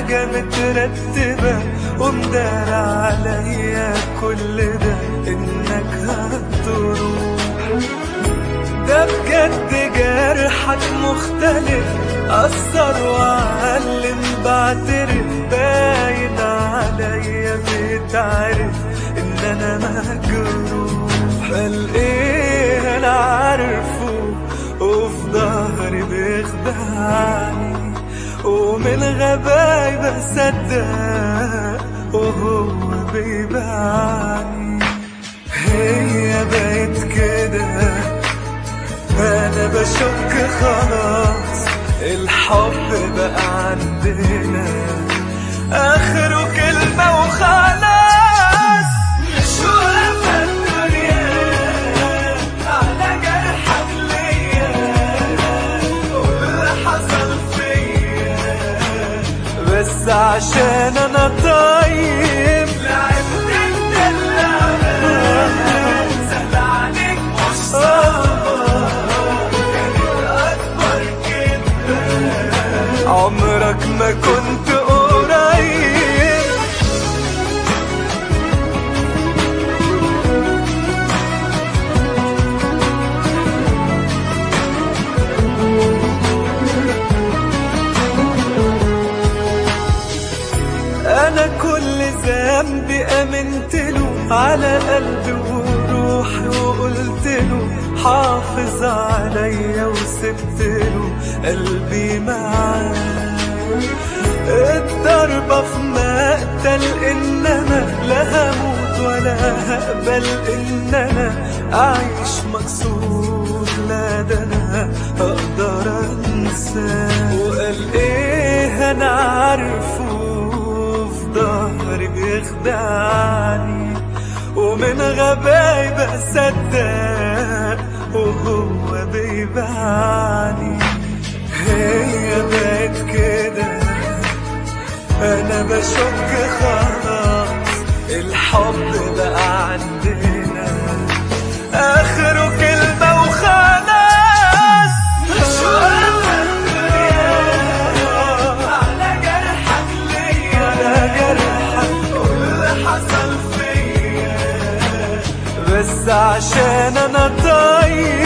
حاجة مترتبة ومدار عليا كل ده انك هتروح ده بجد جرحك مختلف أثر وعلم بعترف باين عليا بتعرف إن أنا مجروح قال إيه أنا عارفه وفي ظهري بيخدعني ومن غباي بصدق وهو بيبعني هي بقت كده انا بشك خلاص الحب بقى عندنا اخره كلمة وخلاص مش واقفة الدنيا على جرحك ليا واللي حصل فيا بس عشان انا طيب لعبت انت اللعبة سهل عليك مش صعبة كانت اكبر كده عمرك ما كنت قريب انا كل ذنبي امنت له على قلبي وروحي وقلت له حافظ عليا وسبت له قلبي معاه الضربة في مقتل انما لا هموت ولا هقبل ان انا اعيش مكسور لا ده انا اقدر انساه وقال ايه انا عارفه في ظهري بيخدعني ومن غباي بصدق وهو بيبعني هي بقت كده انا بشك خلاص الحب بقى عندنا اخره كلمة وخلاص مش واقفة الدنيا على جرحك ليا على جرحك واللي حصل فيا بس عشان انا طيب